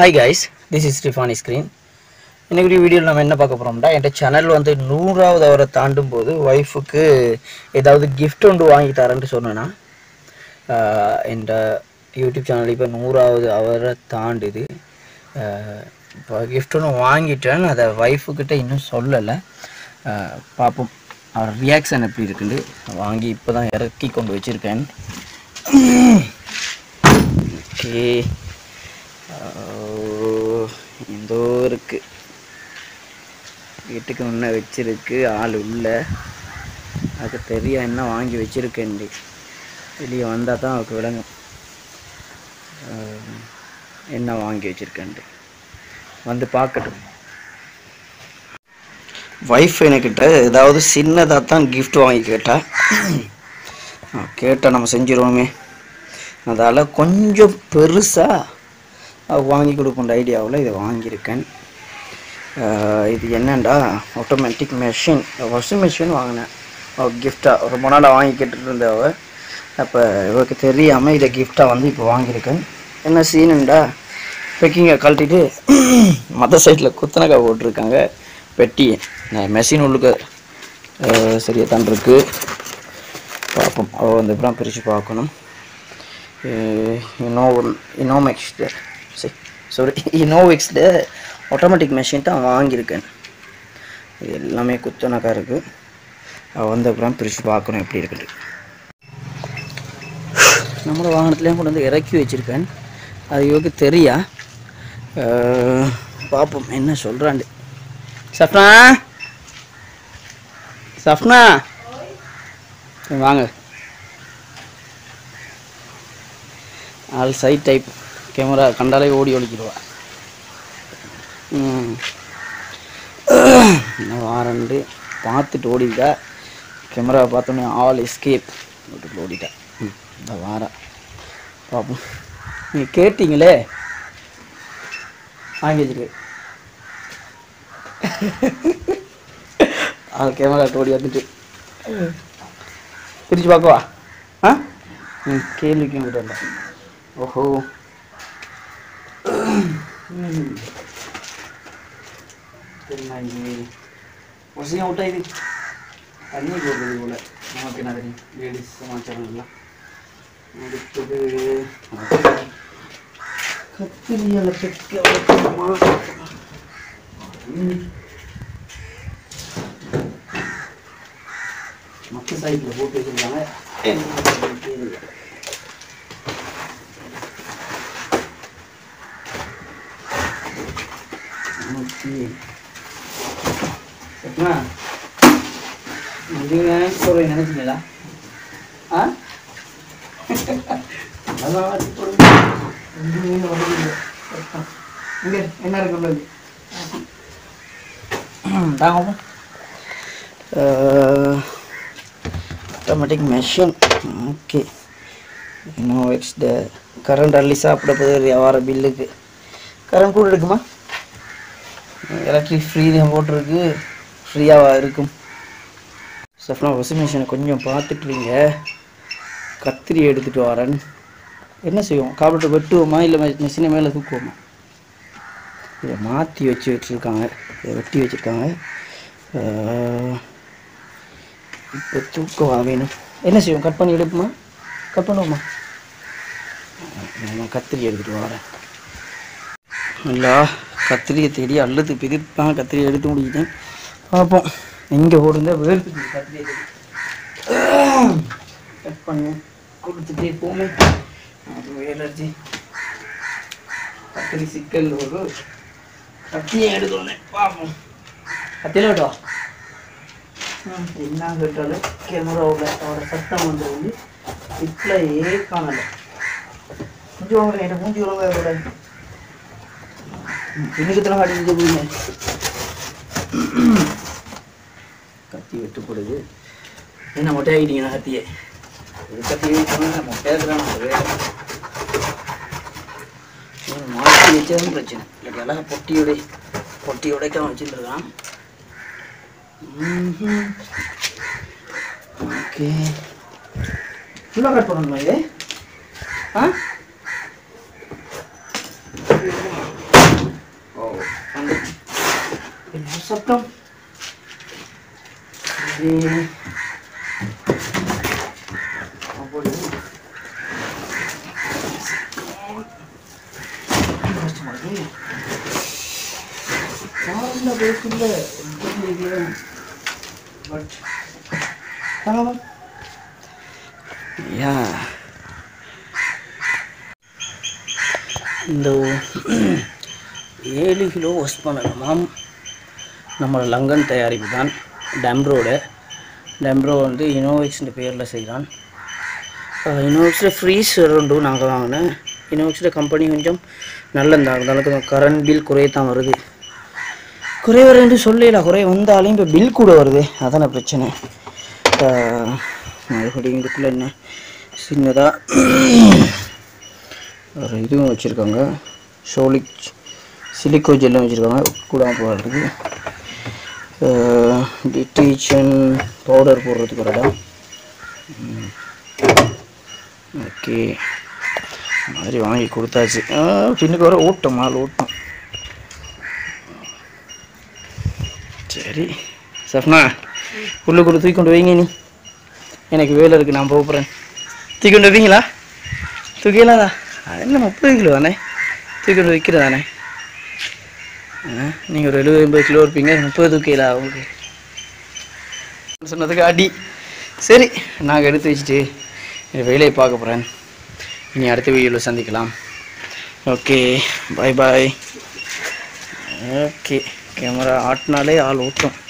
Hi guys this is Rifani screen இன்னைக்கு வீடியோவில் நம்ம என்ன பார்க்க போகிறோம்னா என் சேனல் வந்து நூறாவது அவரை தாண்டும் போது ஒய்ஃபுக்கு ஏதாவது gift ஒன்று வாங்கி தரேன்ட்டு சொன்னேன்னா என் யூடியூப் சேனல் இப்போ நூறாவது அவரை தாண்டுது ஆஹ் இப்போ gift ஒன்று வாங்கிட்டேன் அதை ஒய்ஃபுக்கிட்ட இன்னும் சொல்லலை ஆஹ் பார்ப்போம் அவர் ரியாக்ஷன் எப்படி இருக்குன்னு வாங்கி இப்போ தான் இறக்கி கொண்டு வச்சுருக்கேன் ஓகே எந்தோ இருக்கு வீட்டுக்கு முன்னே வச்சிருக்கு ஆள் உள்ள அதுக்கு தெரியும் என்ன வாங்கி வச்சிருக்கேன் வெளியே வந்தால் தான் அவருக்கு விளங்கும் ஆஹ், என்ன வாங்கி வச்சிருக்கேன்ட்டு வந்து பார்க்கட்டும் ஒய்ஃப் என்கிட்ட ஏதாவது சின்னதாக தான் gift வாங்கி கேட்டா கேட்டால் நம்ம செஞ்சிருவோமே அதால் கொஞ்சம் பெருசாக வாங்கி கொடுக்குன்ற ஐடியாவில் இதை வாங்கியிருக்கேன் ஆஹ் இது என்னண்டா ஆட்டோமேட்டிக் மெஷின் வாஷிங் மிஷின் வாங்கினேன் அவள் கிஃப்டாக ரொம்ப நாளாக வாங்கி கேட்டுட்டு இருந்தவ அப்போ இவருக்கு தெரியாமல் இதை கிஃப்டாக வந்து இப்போ வாங்கியிருக்கேன் என்ன சீனுண்டா பெக்கிங்கை கழட்டிட்டு மற்ற சைடில் குத்தனக்கா போட்டிருக்காங்க பெட்டி மெஷின் உள்ளுக்க ஆஹ் சரியா தான் இருக்கு பார்ப்போம் அவள் வந்து இப்படி பிரித்து பார்க்கணும் இனோ இனோமெக்ஸ்டு சரி சாரி இனோவிக்ஸ்டு ஆட்டோமேட்டிக் மெஷின் தான் வாங்கியிருக்கேன் இது எல்லாமே குத்தனக்கா இருக்குது அவள் வந்த அப்புறம் பிரித்து பார்க்கணும் எப்படி இருக்குது நம்மளோட வாகனத்துலேயும் கொண்டு வந்து இறக்கி வச்சுருக்கேன் அது இவருக்கு தெரியா அஹ், பார்ப்போம் என்ன சொல்கிறாண்டு சப்னா சப்னா சரி, வாங்க ஆல் சைட் டைப் கேமரா கண்டாலே ஓடி ஒழிக்கிடுவா ம் இன்னும் வாரண்டு பார்த்துட்டு ஓடிட்டா கேமரா பார்த்தோன்னே ஆல் எஸ்கேப் வீட்டுக்குள்ள ஓடிட்டா ம் இந்த வாரம் பார்ப்போம் நீங்கள் கேட்டீங்களே வாங்கி வச்சிருக்கு ஆள் கேமரா ஓடி வந்துட்டு பிரித்து பார்க்கவா ஆ ம் கேள்விக்கும் விடல ஓஹோ ம் சரிண்ணா இது ஒசையும் விட்டா இது தண்ணி போடுறது போல நமக்கு என்ன தெரியும் லேடிஸ் சமாச்சாரம் எல்லாம் அடுத்தது கத்திரியால் பெக்க வைக்கணுமா ம். மற்ற சைடில் போட்டு வச்சிருக்காங்க என்ன தெரியல. ஓகே சத்மா நீங்கள் சொல்ல நினைச்சீங்களா ஆ அதான் அடிச்சு போடுங்க. ஒண்ணுமே வரதில்லை. இங்க என்ன இருக்கு உள்ளது தாங்க ஆட்டோமேட்டிக் மெஷின் ஓகே இன்னும் எக்ஸ்ட கரண்ட் அள்ளி சாப்பிட போது வியாபார பில்லுக்கு கரண்ட் கூட இருக்குமா எலக்ட்ரிக் ஃப்ரீ தான் போட்டிருக்கு ஃப்ரீயாக இருக்கும் சஃப்னா வாஷிங் மிஷினை கொஞ்சம் பார்த்துட்டுருங்க கத்திரி எடுத்துகிட்டு வரேன் என்ன செய்வோம் காப்பீட்டை வெட்டுவோமா இல்லை மிஷினை மேலே தூக்குவோமா இதை மாற்றி வச்சு வச்சுருக்காங்க இதை வெட்டி வச்சுருக்காங்க இப்போ தூக்கவா வேணும் என்ன செய்வோம் கட் பண்ணி எடுப்போமா கட் பண்ணுவோமா நான் கத்திரி எடுத்துகிட்டு வரேன் நல்லா கத்திரியை தேடி அல்லது பிதிப்பான் கத்திரியை எடுத்து முடிக்கிட்டேன் பார்ப்போம் எங்கே ஓடுங்க வேர்த்துக்கு கத்திரியை தேடி கட் பண்ணு கொடுத்துட்டே போமே அது வேலர்ஜி கத்திரி சிக்கல் ஒரு கத்தியை எடுக்கணும் பார்ப்போம் கத்தியில் விட்டா என்ன கேட்டாலும் கேமராவில் அவரோட சத்தம் வந்து வந்து டிஸ்பிளேயே காணலை மூஞ்சி வாங்க என்ன மூஞ்சி வாங்க அவரோட இன்னைக்கு தான் அடிச்சு போயிங்க கத்தி வெட்டுப்படுது என்ன மொட்டை ஆகிட்டீங்க கத்தியே இது கத்தி சொன்னா மொட்டையாக இருக்கிறான் மாற்றி வச்சதும் பிரச்சனை இல்லாட்டி அழகா பொட்டியோட பொட்டி உடைக்காம வச்சுருக்கான் ஓகே ஃபுல்லாக கட் பண்ணணுமா இது ஆ என்ன சத்தம் சரி. அப்படி. கஷ்டமா இருக்கு. காலைல பேசல பட் யா இந்த ஏழு கிலோ ஒஸ்ட் பண்ணணுமாம் நம்ம லங்கன் தயாரிப்பு தான் டம்ப்ரோட டம்ப்ரோ வந்து இனோவேக்ஸ்ன்ற பேரில் செய்கிறான் இனோவேக்ஸில் ஃப்ரீஸ் ரெண்டு நாங்கள் வாங்கினேன் இனோவேக்ஸில் கம்பெனி கொஞ்சம் நல்லதா இருந்தாலும் கரண்ட் பில் குறையத்தான் வருது குறைய வருதுன்னு சொல்லல குறைய வந்தாலும் இப்போ பில் கூட வருது அதான பிரச்சனை ஆஹ் மறுபடியும் இதுக்குள்ளே என்ன சின்னதாக ஒரு இதுவும் வச்சுருக்காங்க சோலிக் சிலிக்கோ ஜெல்லும் வச்சுருக்காங்க கூட போடுறதுக்கு டிட்டீஷன் பவுடர் போடுறதுக்கு ஒரு இடம் ஓகே மாதிரி வாங்கி கொடுத்தாச்சு ஆ, பின்னுக்கு வர ஓட்டம் மால் ஓட்டம் சரி சஃப்னா உள்ளுக்குள்ள தூக்கி கொண்டு வைங்க நீ எனக்கு வேலை இருக்குது நான் போக போகிறேன் தூக்கி கொண்டு வைப்பீங்களா தூக்கிடலாதா அது என்ன முப்பது கிலோ தானே தூக்கி கொண்டு வைக்கிறது தானே நீங்கள் ஒரு எழுபது எண்பது கிலோ இருப்பீங்க முப்பது தூக்கிலா உங்களுக்கு சொன்னதுக்கு அடி சரி நாங்கள் எடுத்து வச்சுட்டு என் வேலையை பார்க்க போகிறேன் இனி அடுத்த வீடியோவில் சந்திக்கலாம் okay bye bye okay camera ஆட்டினாலே ஆள் ஊட்டும்